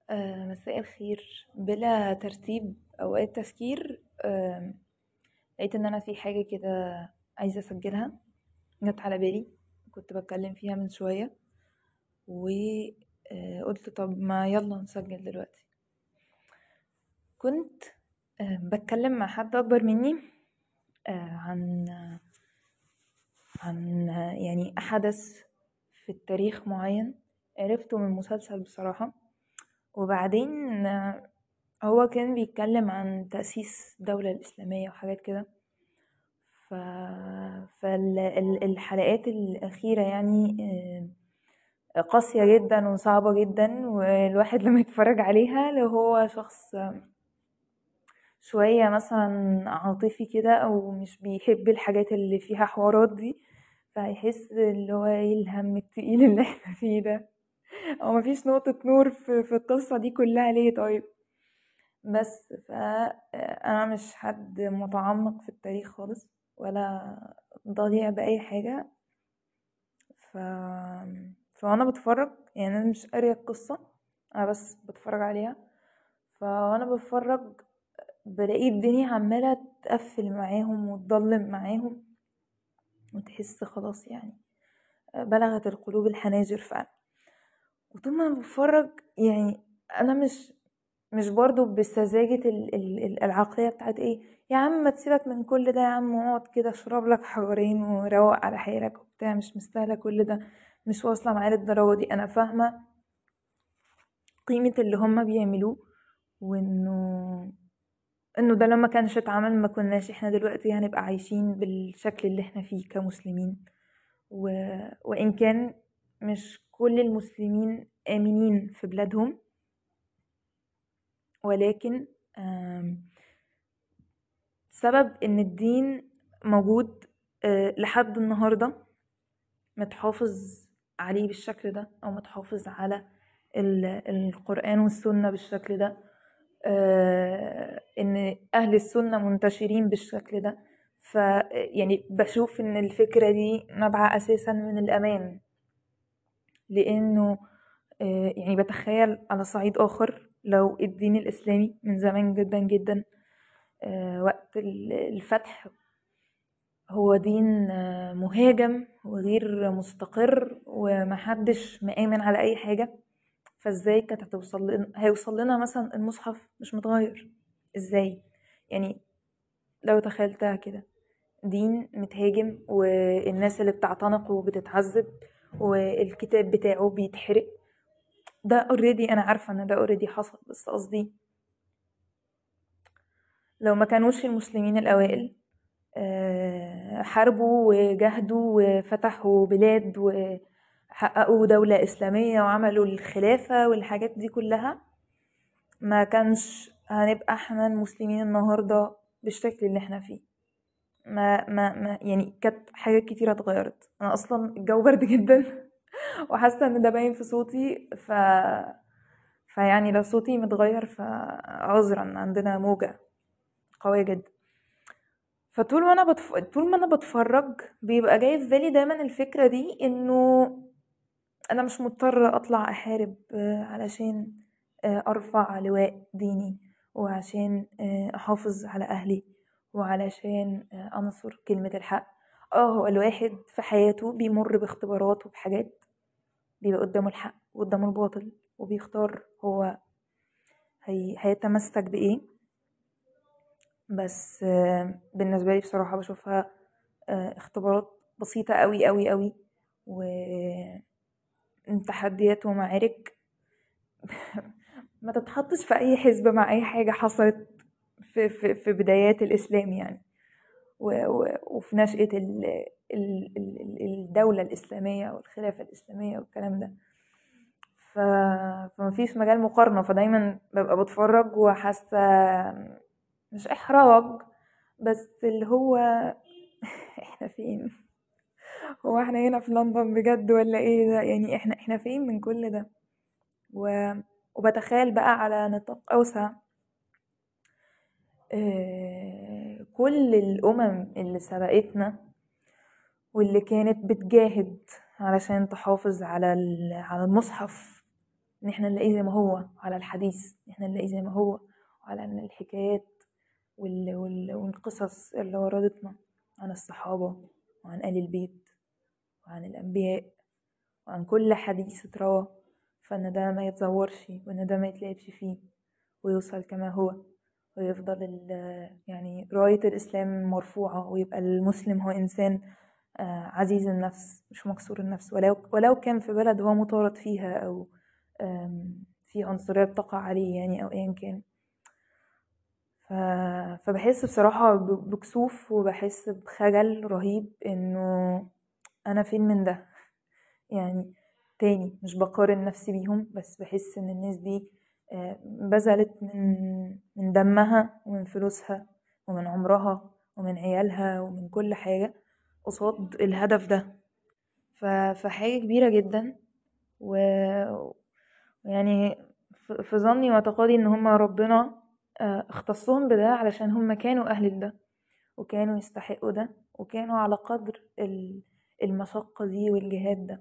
آه، مساء الخير بلا ترتيب اوقات تفكير آه، لقيت ان انا في حاجه كده عايزه اسجلها جت على بالي كنت بتكلم فيها من شويه وقلت طب ما يلا نسجل دلوقتي كنت آه، بتكلم مع حد اكبر مني عن عن يعني حدث في التاريخ معين عرفته من مسلسل بصراحه وبعدين هو كان بيتكلم عن تأسيس الدولة الإسلامية وحاجات كده ف... فالحلقات الأخيرة يعني آه، قاسية جدا وصعبة جدا والواحد لما يتفرج عليها لو هو شخص شوية مثلا عاطفي كده أو مش بيحب الحاجات اللي فيها حوارات دي فهيحس اللي هو ايه الهم التقيل اللي احنا فيه ده او مفيش نقطة نور في, في القصة دي كلها ليه طيب بس فأنا مش حد متعمق في التاريخ خالص ولا ضليع بأي حاجة ف... فأنا بتفرج يعني أنا مش قارية القصة أنا بس بتفرج عليها فأنا بتفرج بلاقي الدنيا عمالة تقفل معاهم وتضلم معاهم وتحس خلاص يعني بلغت القلوب الحناجر فعلا وطول ما انا بتفرج يعني انا مش مش برضو بسذاجة العقلية بتاعت ايه يا عم ما تسيبك من كل ده يا عم اقعد كده اشرب لك حجرين وروق على حيلك وبتاع مش مستاهلة كل ده مش واصلة معايا للدرجة دي انا فاهمة قيمة اللي هما بيعملوه وانه انه ده لما كانش اتعمل ما كناش احنا دلوقتي هنبقى عايشين بالشكل اللي احنا فيه كمسلمين و... وان كان مش كل المسلمين آمنين في بلادهم ولكن سبب ان الدين موجود آه، لحد النهاردة متحافظ عليه بالشكل ده او متحافظ على القرآن والسنة بالشكل ده آه، ان اهل السنة منتشرين بالشكل ده ف يعني بشوف ان الفكرة دي نابعة اساسا من الامان لانه آه، يعني بتخيل على صعيد اخر لو الدين الاسلامي من زمان جدا جدا آه، وقت الفتح هو دين آه، مهاجم وغير مستقر ومحدش مآمن على اي حاجة فازاي كانت هتوصل لنا هيوصل لنا مثلا المصحف مش متغير ازاي يعني لو تخيلتها كده دين متهاجم والناس اللي بتعتنق وبتتعذب والكتاب بتاعه بيتحرق ده اوريدي انا عارفه ان ده اوريدي حصل بس قصدي لو ما كانوش المسلمين الاوائل آه، حاربوا وجاهدوا وفتحوا بلاد وحققوا دولة إسلامية وعملوا الخلافة والحاجات دي كلها ما كانش هنبقى احنا المسلمين النهاردة بالشكل اللي احنا فيه ما ما ما يعني كانت حاجات كتيرة اتغيرت انا اصلا الجو برد جدا وحاسه ان ده باين في صوتي ف فيعني لو صوتي متغير فعذرا عندنا موجة قوية جدا فطول ما انا بتف... طول ما انا بتفرج بيبقى جاي في بالي دايما الفكرة دي انه انا مش مضطرة اطلع احارب علشان ارفع لواء ديني وعشان احافظ على اهلي وعلشان انصر كلمة الحق اه هو الواحد في حياته بيمر باختبارات وبحاجات بيبقى قدامه الحق وقدامه الباطل وبيختار هو هي... هيتمسك بإيه بس بالنسبة لي بصراحة بشوفها آه، اختبارات بسيطة قوي قوي قوي وتحديات ومعارك ما تتحطش في أي حزب مع أي حاجة حصلت في, في, في بدايات الإسلام يعني وفي نشأة الدولة الإسلامية والخلافة الإسلامية والكلام ده ف... فمفيش مجال مقارنة فدايما ببقى بتفرج وحاسة مش إحراج بس اللي هو احنا فين هو احنا هنا في لندن بجد ولا ايه ده يعني احنا احنا فين من كل ده و... وبتخيل بقى على نطاق اوسع آه، كل الامم اللي سبقتنا واللي كانت بتجاهد علشان تحافظ على على المصحف ان احنا نلاقيه زي ما هو على الحديث ان احنا نلاقيه زي ما هو على ان الحكايات وال... وال... والقصص اللي وردتنا عن الصحابة وعن آل البيت وعن الأنبياء وعن كل حديث اتروى فإن ده ما يتزورش وإن ده ما يتلعبش فيه ويوصل كما هو ويفضل ال- يعني راية الإسلام مرفوعة ويبقى المسلم هو إنسان آه، عزيز النفس مش مكسور النفس ولو ولو كان في بلد هو مطارد فيها أو آم، في عنصرية بتقع عليه يعني أو أيا كان ف... فبحس بصراحة ب- بكسوف وبحس بخجل رهيب إنه أنا فين من ده يعني تاني مش بقارن نفسي بيهم بس بحس ان الناس دي آه، بذلت من من دمها ومن فلوسها ومن عمرها ومن عيالها ومن كل حاجة قصاد الهدف ده ف- فحاجة كبيرة جدا و يعني ف- في ظني واعتقادي ان هما ربنا آه، اختصهم بده علشان هما كانوا اهل لده وكانوا يستحقوا ده وكانوا على قدر ال- المشقة دي والجهاد ده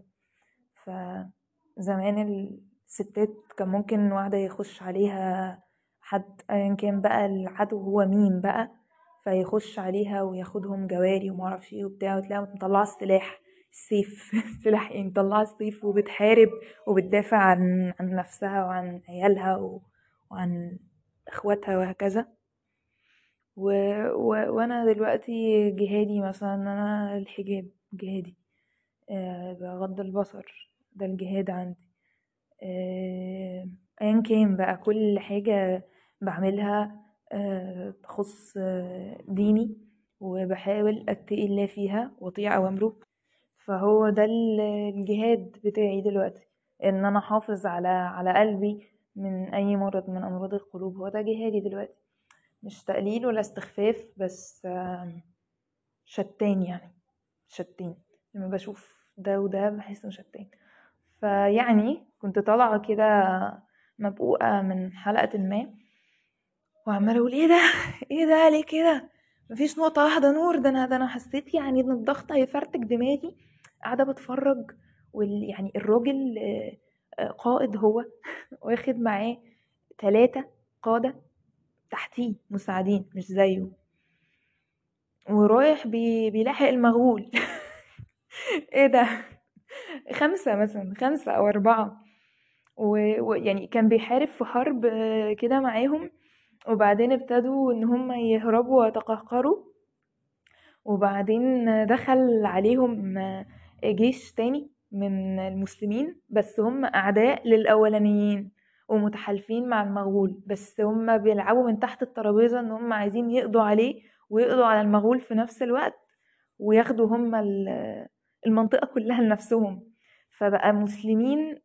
فزمان الستات كان ممكن واحدة يخش عليها حد ايا كان بقى العدو هو مين بقى فيخش عليها وياخدهم جواري ومعرفش ايه وبتاع وتلاقيها مطلعة السلاح السيف سلاح ايه مطلعة السيف وبتحارب وبتدافع عن عن نفسها وعن عيالها و... وعن اخواتها وهكذا و... و... وانا دلوقتي جهادي مثلا ان انا الحجاب جهادي آه، بغض البصر ده الجهاد عندي آه، ايا كان بقى كل حاجة بعملها آه، تخص آه، ديني وبحاول اتقي الله فيها واطيع اوامره فهو ده ال- الجهاد بتاعي دلوقتي ان انا احافظ على على قلبي من اي مرض من امراض القلوب هو ده جهادي دلوقتي مش تقليل ولا استخفاف بس آم، شتان يعني شتان لما بشوف ده وده بحس انه شتان فيعني كنت طالعة كده مبقوقة من حلقة ما وعمالة اقول ايه ده ايه ده ليه كده مفيش نقطة واحدة نور ده انا ده انا حسيت يعني ان الضغط هيفرتك دماغي قاعدة بتفرج وال يعني الراجل آه، آه، قائد هو واخد معاه تلاتة قادة تحتيه مساعدين مش زيه ورايح بي بيلاحق المغول ايه ده خمسة مثلا خمسة او اربعة ويعني و... يعني كان بيحارب في حرب آه، كده معاهم وبعدين ابتدوا ان هم يهربوا ويتقهقروا وبعدين دخل عليهم جيش تاني من المسلمين بس هم اعداء للاولانيين ومتحالفين مع المغول بس هم بيلعبوا من تحت الترابيزة ان هم عايزين يقضوا عليه ويقضوا على المغول في نفس الوقت وياخدوا هم ال- المنطقة كلها لنفسهم فبقى مسلمين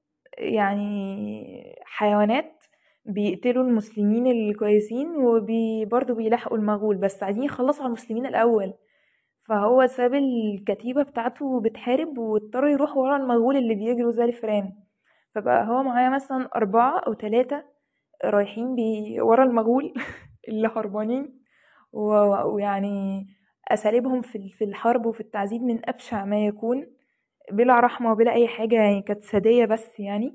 يعني حيوانات بيقتلوا المسلمين الكويسين وبرضه بيلاحقوا المغول بس عايزين يخلصوا على المسلمين الأول فهو ساب الكتيبة بتاعته بتحارب واضطر يروح ورا المغول اللي بيجروا زي الفئران فبقى هو معاه مثلا أربعة أو ثلاثة رايحين بي ورا المغول اللي هربانين و- ويعني أساليبهم في في الحرب وفي التعذيب من أبشع ما يكون بلا رحمة وبلا أي حاجة يعني كانت سادية بس يعني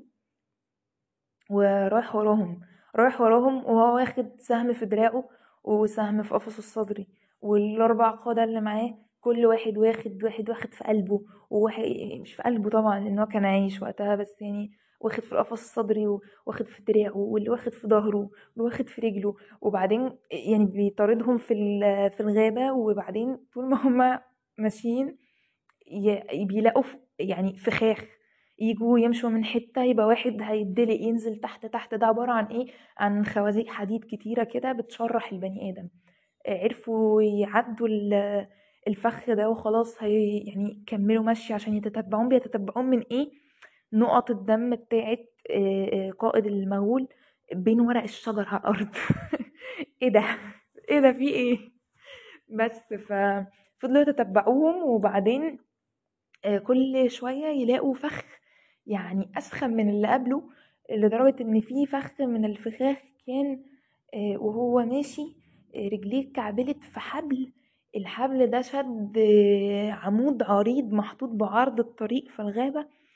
ورايح وراهم رايح وراهم وهو واخد سهم في دراعه وسهم في قفصه الصدري والأربع قادة اللي معاه كل واحد واخد واحد واخد في قلبه وواحد مش في قلبه طبعا لأن هو كان عايش وقتها بس يعني واخد في القفص الصدري واخد في دراعه واللي واخد في ظهره واللي واخد في رجله وبعدين يعني بيطاردهم في ال- في الغابة وبعدين طول ما هما ماشيين ي- بيلاقوا ف- يعني فخاخ يجوا يمشوا من حتة يبقى واحد هيدلق ينزل تحت تحت ده عبارة عن ايه عن خوازيق حديد كتيرة كده بتشرح البني آدم آه، عرفوا يعدوا ال- الفخ ده وخلاص هي يعني كملوا مشي عشان يتتبعون بيتتبعون من ايه نقط الدم بتاعت آه، آه، قائد المغول بين ورق الشجر على الأرض ايه ده ايه ده في ايه بس ففضلوا يتتبعوهم وبعدين آه، كل شوية يلاقوا فخ يعني أسخن من اللي قبله لدرجة إن في فخ من الفخاخ كان آه، وهو ماشي آه، رجليه اتكعبلت في حبل الحبل ده شد آه، عمود عريض محطوط بعرض الطريق في الغابة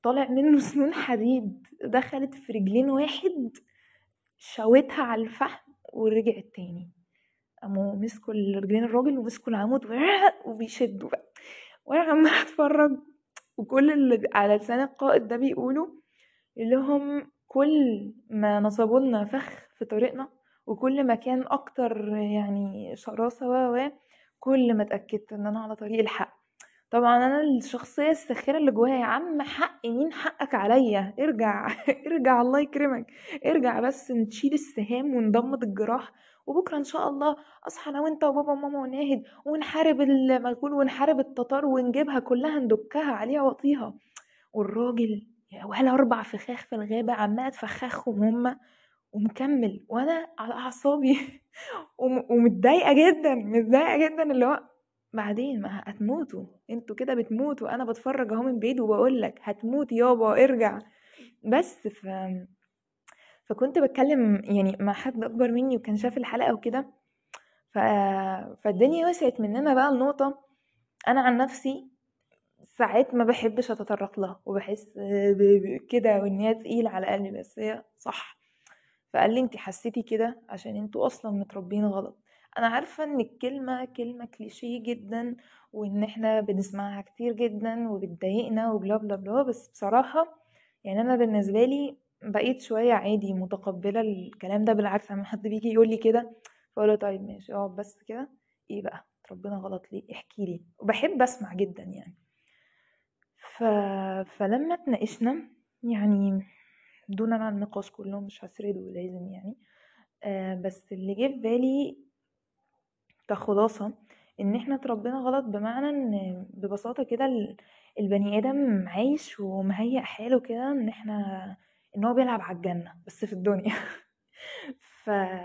طالع منه سنون حديد دخلت في رجلين واحد شوتها على الفحم ورجعت تاني قاموا مسكوا رجلين الراجل ومسكوا العمود وبيشدوا بقى وانا عمالة اتفرج وكل اللي على لسان القائد ده بيقولوا لهم كل ما نصبوا لنا فخ في طريقنا وكل ما كان اكتر يعني شراسة و كل ما اتأكدت ان انا على طريق الحق طبعا انا الشخصية الساخرة اللي جوايا يا عم حق مين حقك عليا ارجع ارجع الله يكرمك ارجع بس نشيل السهام ونضمد الجراح وبكره ان شاء الله اصحى انا وانت وبابا وماما وناهد ونحارب المغول ونحارب التتار ونجيبها كلها ندكها عليها واطيها والراجل ولا اربع فخاخ في الغابه عماله تفخخهم هما ومكمل وانا على اعصابي ومتضايقه جدا متضايقه جدا اللي هو بعدين ما هتموتوا انتوا كده بتموتوا انا بتفرج اهو من بعيد وبقول لك هتموت يابا ارجع بس ف فكنت بتكلم يعني مع حد اكبر مني وكان شاف الحلقه وكده ف... فالدنيا وسعت مننا بقى النقطه انا عن نفسي ساعات ما بحبش اتطرق لها وبحس كده وان هي تقيله على قلبي بس هي صح فقال لي انت حسيتي كده عشان انتوا اصلا متربيين غلط انا عارفه ان الكلمه كلمه كليشيه جدا وان احنا بنسمعها كتير جدا وبتضايقنا وبلا بلا بلا بس بصراحه يعني انا بالنسبه لي بقيت شويه عادي متقبله الكلام ده بالعكس لما حد بيجي يقول لي كده فاقول طيب ماشي اقعد بس كده ايه بقى ربنا غلط ليه احكي لي وبحب اسمع جدا يعني ف... فلما اتناقشنا يعني دون عن النقاش كله مش هسرده لازم يعني آه بس اللي جه في بالي كخلاصة ان احنا اتربينا غلط بمعنى ان ببساطة كده البني ادم عايش ومهيأ حاله كده ان احنا ان هو بيلعب على الجنة بس في الدنيا ف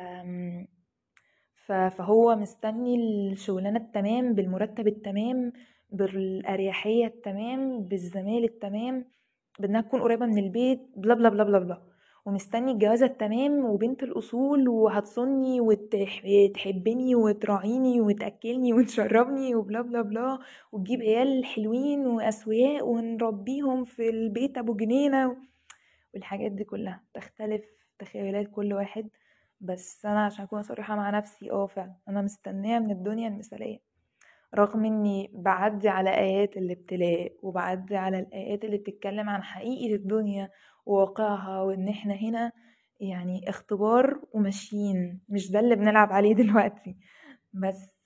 فهو مستني الشغلانة التمام بالمرتب التمام بالأريحية التمام بالزمال التمام بانها تكون قريبة من البيت بلا بلا بلا بلا بلا ومستني الجوازة التمام وبنت الأصول وهتصني وتحبني وتراعيني وتأكلني وتشربني وبلا بلا بلا وتجيب عيال حلوين وأسوياء ونربيهم في البيت أبو جنينة والحاجات دي كلها تختلف تخيلات كل واحد بس أنا عشان أكون صريحة مع نفسي اه فعلا أنا مستنية من الدنيا المثالية رغم اني بعدي على ايات الابتلاء وبعدي على الايات اللي بتتكلم عن حقيقة الدنيا وواقعها وان احنا هنا يعني اختبار وماشيين مش ده اللي بنلعب عليه دلوقتي بس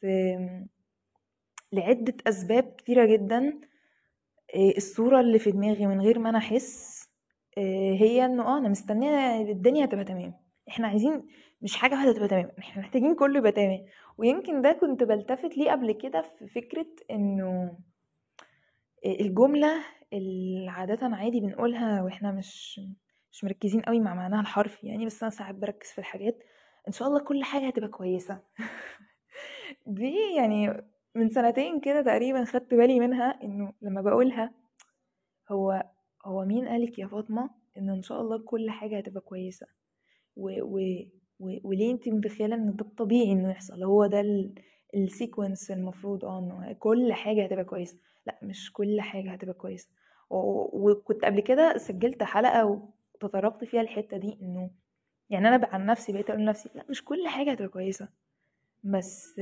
لعدة اسباب كتيرة جدا آه، الصورة اللي في دماغي من غير ما انا احس آه، هي انه اه انا مستنية الدنيا تبقى تمام احنا عايزين مش حاجة واحدة تبقى تمام احنا محتاجين كله يبقى تمام ويمكن ده كنت بلتفت ليه قبل كده في فكرة انه الجملة اللي عادة عادي بنقولها واحنا مش مش مركزين قوي مع معناها الحرفي يعني بس انا ساعات بركز في الحاجات ان شاء الله كل حاجة هتبقى كويسة دي يعني من سنتين كده تقريبا خدت بالي منها انه لما بقولها هو هو مين قالك يا فاطمة ان ان شاء الله كل حاجة هتبقى كويسة و, و وليه انت متخيله ان ده الطبيعي انه يحصل هو ده السيكونس المفروض اه انه كل حاجه هتبقى كويسه لا مش كل حاجه هتبقى كويسه وكنت قبل كده سجلت حلقه وتطرقت فيها الحته دي انه يعني انا عن نفسي بقيت اقول لنفسي لا مش كل حاجه هتبقى كويسه بس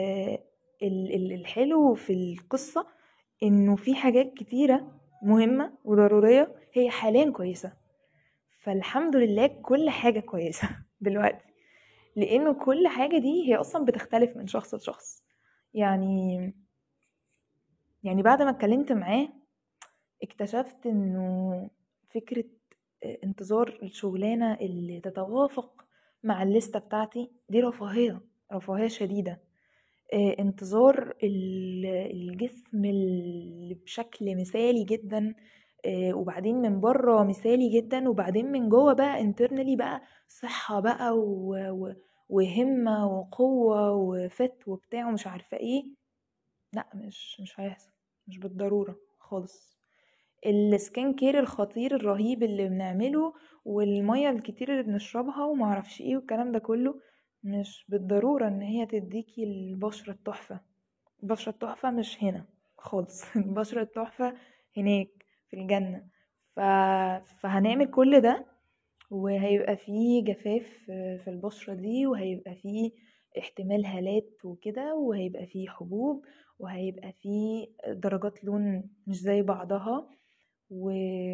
الحلو في القصه انه في حاجات كتيره مهمه وضروريه هي حاليا كويسه فالحمد لله كل حاجه كويسه دلوقتي لانه كل حاجه دي هي اصلا بتختلف من شخص لشخص يعني يعني بعد ما اتكلمت معاه اكتشفت انه فكره انتظار الشغلانه اللي تتوافق مع الليسته بتاعتي دي رفاهيه رفاهيه شديده انتظار الجسم اللي بشكل مثالي جدا وبعدين من بره مثالي جدا وبعدين من جوه بقى انترنالي بقى صحة بقى و... وهمة وقوة وفت وبتاع ومش عارفة ايه لا مش مش هيحصل مش بالضرورة خالص السكين كير الخطير الرهيب اللي بنعمله والمية الكتير اللي بنشربها ومعرفش ايه والكلام ده كله مش بالضرورة ان هي تديكي البشرة التحفة البشرة التحفة مش هنا خالص البشرة التحفة هناك في الجنة ف... فهنعمل كل ده وهيبقى فيه جفاف في البشرة دي وهيبقى فيه احتمال هالات وكده وهيبقى فيه حبوب وهيبقى فيه درجات لون مش زي بعضها و...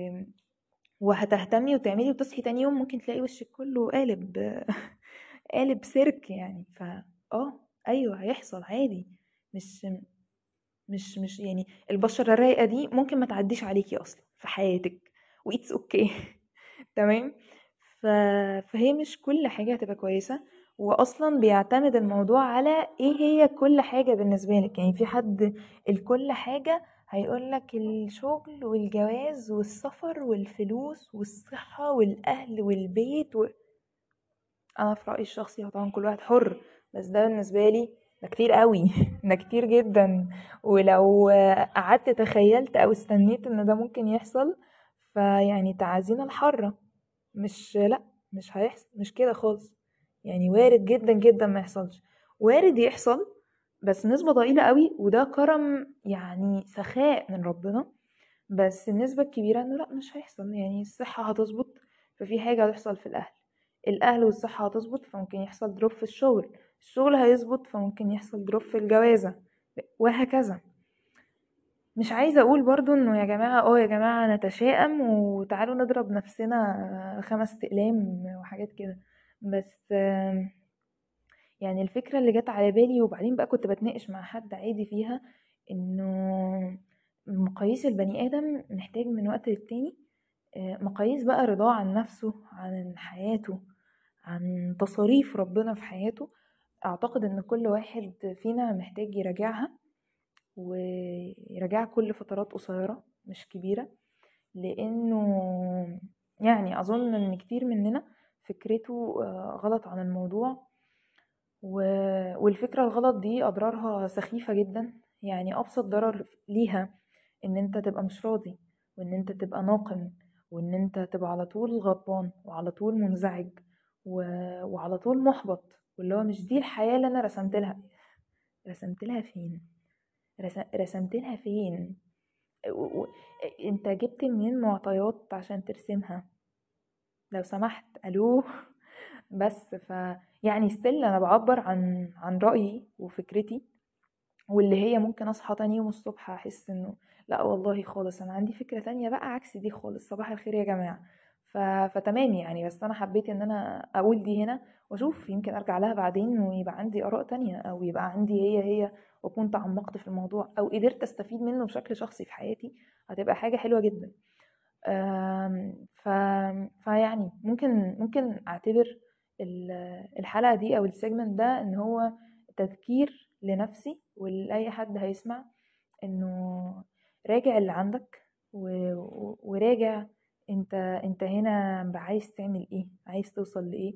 وهتهتمي وتعملي وتصحي تاني يوم ممكن تلاقي وشك كله قالب قالب سيرك يعني ف اه ايوه هيحصل عادي مش مش مش يعني البشرة الرايقة دي ممكن ما تعديش عليكي اصلا في حياتك وإتس اوكي تمام ف... فهي مش كل حاجة هتبقى كويسة واصلا بيعتمد الموضوع على ايه هي كل حاجة بالنسبة لك يعني في حد الكل حاجة هيقولك الشغل والجواز والسفر والفلوس والصحة والأهل والبيت و... أنا في رأيي الشخصي هو طبعا كل واحد حر بس ده بالنسبة لي ده كتير قوي ده كتير جدا ولو قعدت تخيلت أو استنيت إن ده ممكن يحصل فيعني تعازينا الحرة مش لأ مش هيحصل مش كده خالص يعني وارد جدا جدا ما يحصلش وارد يحصل بس نسبة ضئيلة قوي وده كرم يعني سخاء من ربنا بس النسبة الكبيرة انه لا مش هيحصل يعني الصحة هتظبط ففي حاجة هتحصل في الأهل الأهل والصحة هتظبط فممكن يحصل دروب في الشغل الشغل هيظبط فممكن يحصل دروب في الجوازة وهكذا مش عايزة أقول برضو إنه يا جماعة اه يا جماعة نتشائم وتعالوا نضرب نفسنا خمس أقلام وحاجات كده بس يعني الفكرة اللي جت على بالي وبعدين بقى كنت بتناقش مع حد عادي فيها إنه مقاييس البني آدم محتاج من وقت للتاني مقاييس بقى رضاه عن نفسه عن حياته عن تصاريف ربنا في حياته أعتقد إن كل واحد فينا محتاج يراجعها ويراجعها كل فترات قصيرة مش كبيرة لأنه يعني أظن إن كتير مننا فكرته غلط عن الموضوع والفكرة الغلط دي أضرارها سخيفة جدا يعني أبسط ضرر ليها إن أنت تبقى مش راضي وإن أنت تبقى ناقم وإن أنت تبقى على طول غضبان وعلى طول منزعج و... وعلى طول محبط واللي هو مش دي الحياة اللي أنا رسمت لها رسمت لها فين رسم... رسمت لها فين و... و... انت جبت منين معطيات عشان ترسمها لو سمحت الو بس ف يعني ستيل انا بعبر عن عن رايي وفكرتي واللي هي ممكن اصحى تاني يوم الصبح احس انه لا والله خالص انا عندي فكره تانية بقى عكس دي خالص صباح الخير يا جماعه ف... فتمام يعني بس انا حبيت ان انا اقول دي هنا واشوف يمكن ارجع لها بعدين ويبقى عندي اراء تانية او يبقى عندي هي هي واكون تعمقت في الموضوع او قدرت استفيد منه بشكل شخصي في حياتي هتبقى حاجه حلوه جدا ف... فيعني ممكن ممكن اعتبر الحلقه دي او السيجمنت ده ان هو تذكير لنفسي ولاي حد هيسمع انه راجع اللي عندك و... وراجع انت انت هنا عايز تعمل ايه عايز توصل لايه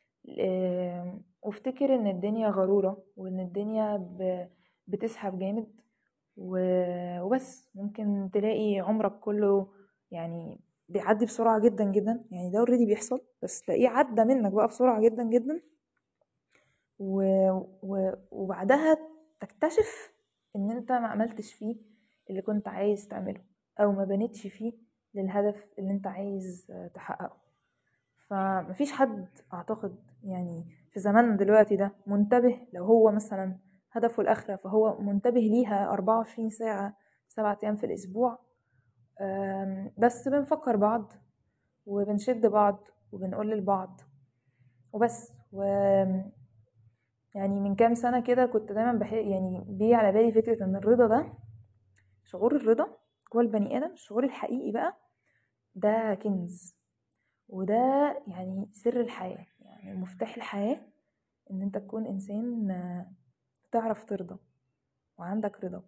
وافتكر ان الدنيا غرورة وان الدنيا ب... بتسحب جامد و... وبس ممكن تلاقي عمرك كله يعني بيعدي بسرعة جدا جدا يعني ده اوريدي بيحصل بس تلاقيه عدى منك بقى بسرعة جدا جدا و... و... وبعدها تكتشف ان انت ما عملتش فيه اللي كنت عايز تعمله او ما بنيتش فيه للهدف اللي انت عايز تحققه فمفيش حد اعتقد يعني في زماننا دلوقتي ده منتبه لو هو مثلا هدفه الاخرة فهو منتبه ليها 24 ساعة سبعة ايام في الاسبوع بس بنفكر بعض وبنشد بعض وبنقول لبعض وبس و يعني من كام سنة كده كنت دايما بح يعني بيجي على بالي فكرة ان الرضا ده شعور الرضا جوه البني ادم الشعور الحقيقي بقى ده كنز وده يعني سر الحياة يعني مفتاح الحياة ان انت تكون انسان تعرف ترضى وعندك رضا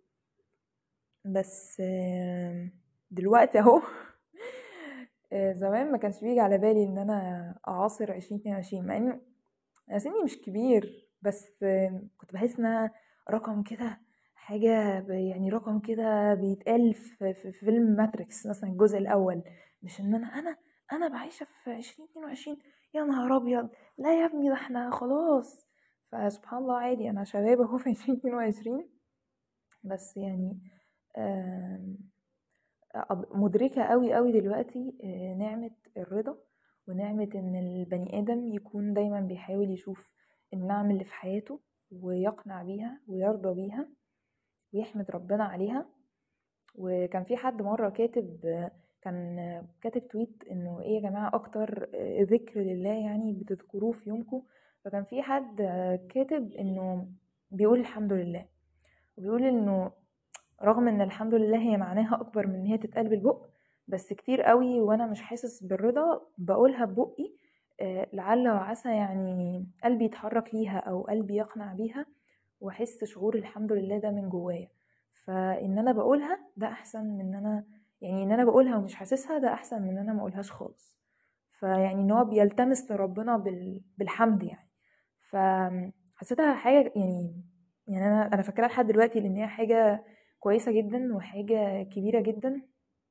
بس دلوقتي اهو زمان ما كانش بيجي على بالي ان انا اعاصر عشرين اتنين وعشرين مع ان انا سني مش كبير بس كنت بحس انها رقم كده حاجة يعني رقم كده بيتقال في, في فيلم ماتريكس مثلا الجزء الأول مش إن أنا أنا أنا بعيشة في عشرين اتنين وعشرين يا نهار أبيض لا يا ابني ده احنا خلاص فسبحان الله عادي أنا شباب أهو في عشرين اتنين وعشرين بس يعني مدركة قوي قوي دلوقتي آه، نعمة الرضا ونعمة ان البني ادم يكون دايما بيحاول يشوف النعم اللي في حياته ويقنع بيها ويرضى بيها ويحمد ربنا عليها وكان في حد مرة كاتب كان كاتب تويت انه ايه يا جماعة اكتر ذكر لله يعني بتذكروه في يومكم فكان في حد كاتب انه بيقول الحمد لله وبيقول انه رغم ان الحمد لله هي معناها اكبر من ان هي تتقال بالبق بس كتير قوي وانا مش حاسس بالرضا بقولها ببقي آه، لعل وعسى يعني قلبي يتحرك ليها او قلبي يقنع بيها واحس شعور الحمد لله ده من جوايا فان انا بقولها ده احسن من ان انا يعني ان انا بقولها ومش حاسسها ده احسن من ان انا ما اقولهاش خالص فيعني ان هو بيلتمس لربنا بالحمد يعني فحسيتها حاجه يعني يعني انا انا فاكراها لحد دلوقتي لان هي حاجه كويسه جدا وحاجه كبيره جدا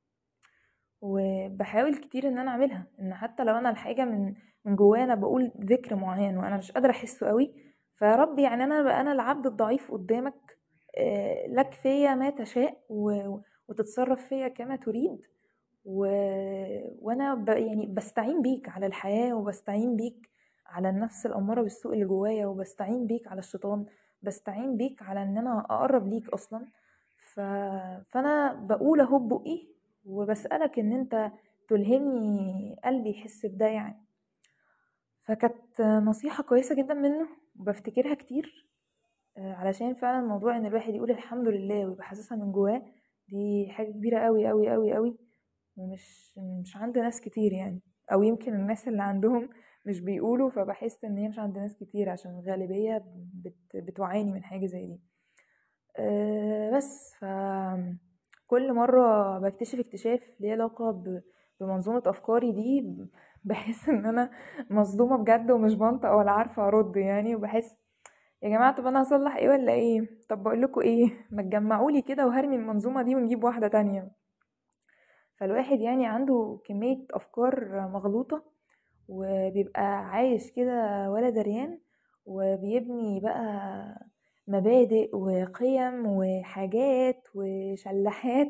وبحاول كتير ان انا اعملها ان حتى لو انا الحاجه من من جوايا انا بقول ذكر معين وانا مش قادره احسه قوي فيا رب يعني انا انا العبد الضعيف قدامك آه، لك فيا ما تشاء وتتصرف فيا كما تريد و... وانا ب... يعني بستعين بيك على الحياه وبستعين بيك على النفس الاماره بالسوء اللي جوايا وبستعين بيك على الشيطان بستعين بيك على ان انا اقرب ليك اصلا ف... فانا بقول اهو بقي وبسالك ان انت تلهمني قلبي يحس بده يعني فكانت نصيحة كويسة جدا منه وبفتكرها كتير آه، علشان فعلا موضوع ان الواحد يقول الحمد لله ويبقى حاسسها من جواه دي حاجة كبيرة قوي قوي قوي قوي ومش مش عند ناس كتير يعني او يمكن الناس اللي عندهم مش بيقولوا فبحس ان هي مش عند ناس كتير عشان الغالبية بت بتعاني من حاجة زي دي أه بس ف كل مرة بكتشف اكتشاف ليه علاقة بمنظومة افكاري دي بحس ان انا مصدومة بجد ومش بنطق ولا عارفة ارد يعني وبحس يا جماعة طب انا هصلح ايه ولا ايه طب بقولكوا ايه ما تجمعولي كده وهرمي المنظومة دي ونجيب واحدة تانية فالواحد يعني عنده كمية افكار مغلوطة وبيبقى عايش كده ولا دريان وبيبني بقى مبادئ وقيم وحاجات وشلحات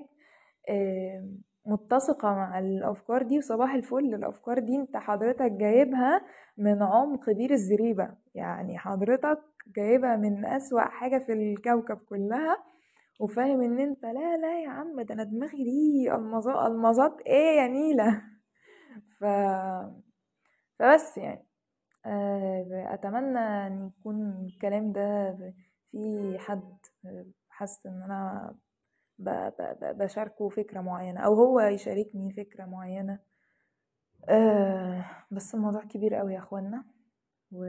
متسقة مع الأفكار دي وصباح الفل الأفكار دي انت حضرتك جايبها من عمق بير الزريبة يعني حضرتك جايبها من أسوأ حاجة في الكوكب كلها وفاهم ان انت لا لا يا عم ده انا دماغي دي المظات المظات ايه يا نيلة ف فبس يعني آه، اتمنى ان يكون الكلام ده في حد حاسس ان انا بشاركه فكرة معينة او هو يشاركني فكرة معينة أه بس الموضوع كبير قوي يا اخوانا و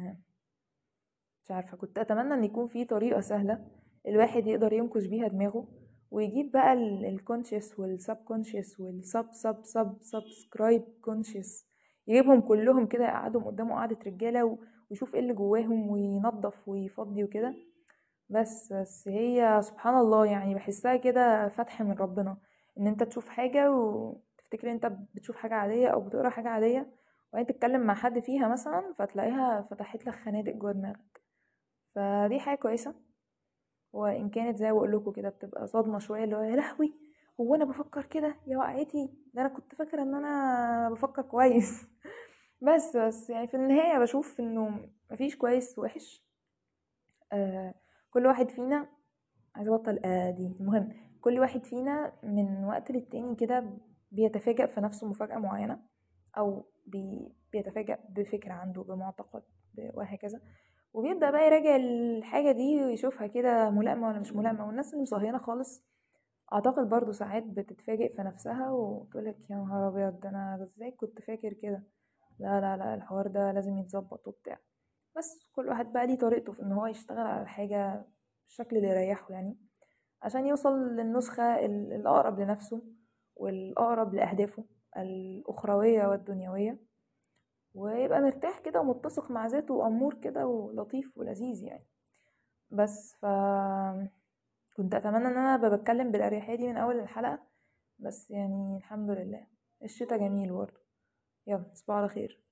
مش عارفة كنت اتمنى ان يكون في طريقة سهلة الواحد يقدر ينكش بيها دماغه ويجيب بقى الكونشس والسب كونشس والسب سب سب سبسكرايب كونشس يجيبهم كلهم كده يقعدهم قدامه قعدة رجالة ويشوف ايه اللي جواهم وينظف ويفضي وكده بس بس هي سبحان الله يعني بحسها كده فتح من ربنا ان انت تشوف حاجة وتفتكر انت بتشوف حاجة عادية او بتقرا حاجة عادية وبعدين تتكلم مع حد فيها مثلا فتلاقيها فتحت لك خنادق جوه دماغك فدي حاجة كويسة وان كانت زي ما بقول لكم كده بتبقى صدمة شوية اللي هو يا لهوي هو انا بفكر كده يا وقعتي ده انا كنت فاكرة ان انا بفكر كويس بس بس يعني في النهاية بشوف انه مفيش كويس وحش آه كل واحد فينا عايز ابطل آه دي المهم كل واحد فينا من وقت للتاني كده بيتفاجأ في نفسه مفاجأة معينة او بي بيتفاجأ بفكرة عنده بمعتقد وهكذا وبيبدأ بقى يراجع الحاجة دي ويشوفها كده ملائمة ولا مش ملائمة والناس اللي مصهينة خالص اعتقد برضو ساعات بتتفاجئ في نفسها وتقولك يا نهار ابيض انا ازاي كنت فاكر كده لا لا لا الحوار ده لازم يتظبط وبتاع بس كل واحد بقى ليه طريقته في ان هو يشتغل على الحاجة بالشكل اللي يريحه يعني عشان يوصل للنسخة الأقرب لنفسه والأقرب لأهدافه الأخروية والدنيوية ويبقى مرتاح كده ومتسق مع ذاته وأمور كده ولطيف ولذيذ يعني بس ف كنت أتمنى إن أنا بتكلم بالأريحية دي من أول الحلقة بس يعني الحمد لله الشتا جميل برضه يلا تصبحوا على خير